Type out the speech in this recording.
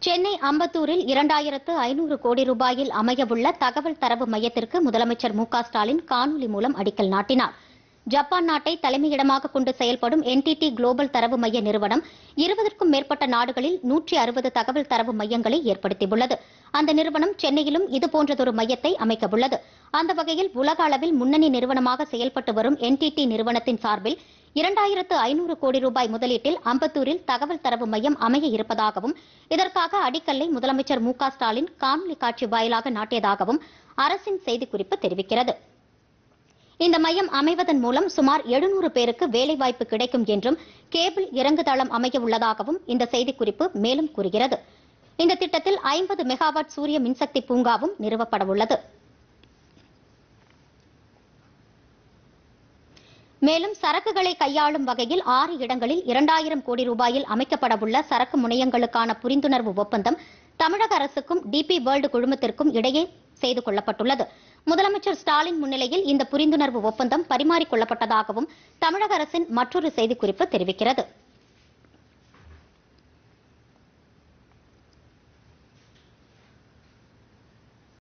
சென்னை அம்பத்தூரில் இரண்டாயிரத்து ஐநூறு கோடி ரூபாயில் அமையவுள்ள தகவல் தரவு மையத்திற்கு முதலமைச்சர் மு க ஸ்டாலின் காணொலி மூலம் அடிக்கல் நாட்டினார் ஜப்பான் நாட்டை தலைமையிடமாக கொண்டு செயல்படும் என்டிடி குளோபல் தரவு மைய நிறுவனம் இருபதற்கும் மேற்பட்ட நாடுகளில் நூற்றி அறுபது தகவல் தரவு மையங்களை ஏற்படுத்தியுள்ளது அந்த நிறுவனம் சென்னையிலும் இதுபோன்றதொரு மையத்தை அமைக்கவுள்ளது அந்த வகையில் உலக அளவில் முன்னணி நிறுவனமாக செயல்பட்டு வரும் என்டிடி நிறுவனத்தின் சார்பில் இரண்டாயிரத்து ஐநூறு கோடி ரூபாய் முதலீட்டில் அம்பத்தூரில் தகவல் தரவு மையம் அமைய இருப்பதாகவும் இதற்காக அடிக்கல்லை முதலமைச்சர் மு க ஸ்டாலின் காணொலி காட்சி வாயிலாக நாட்டியதாகவும் அரசின் செய்திக்குறிப்பு தெரிவிக்கிறது இந்த மையம் அமைவதன் மூலம் சுமார் எழுநூறு பேருக்கு வேலைவாய்ப்பு கிடைக்கும் என்றும் கேபிள் இறங்குதளம் அமைய உள்ளதாகவும் இந்த செய்திக்குறிப்பு மேலும் கூறுகிறது இந்த திட்டத்தில் ஐம்பது மெகாவாட் சூரிய மின்சக்தி பூங்காவும் நிறுவப்பட உள்ளது மேலும் சரக்குகளை கையாளும் வகையில் ஆறு இடங்களில் இரண்டாயிரம் கோடி ரூபாயில் அமைக்கப்படவுள்ள சரக்கு முனையங்களுக்கான புரிந்துணர்வு ஒப்பந்தம் தமிழக அரசுக்கும் டிபி வேர்ல்டு குழுமத்திற்கும் இடையே செய்து கொள்ளப்பட்டுள்ளது முதலமைச்சர் ஸ்டாலின் முன்னிலையில் இந்த புரிந்துணர்வு ஒப்பந்தம் பரிமாறிக் கொள்ளப்பட்டதாகவும் தமிழக அரசின் மற்றொரு செய்திக்குறிப்பு தெரிவிக்கிறது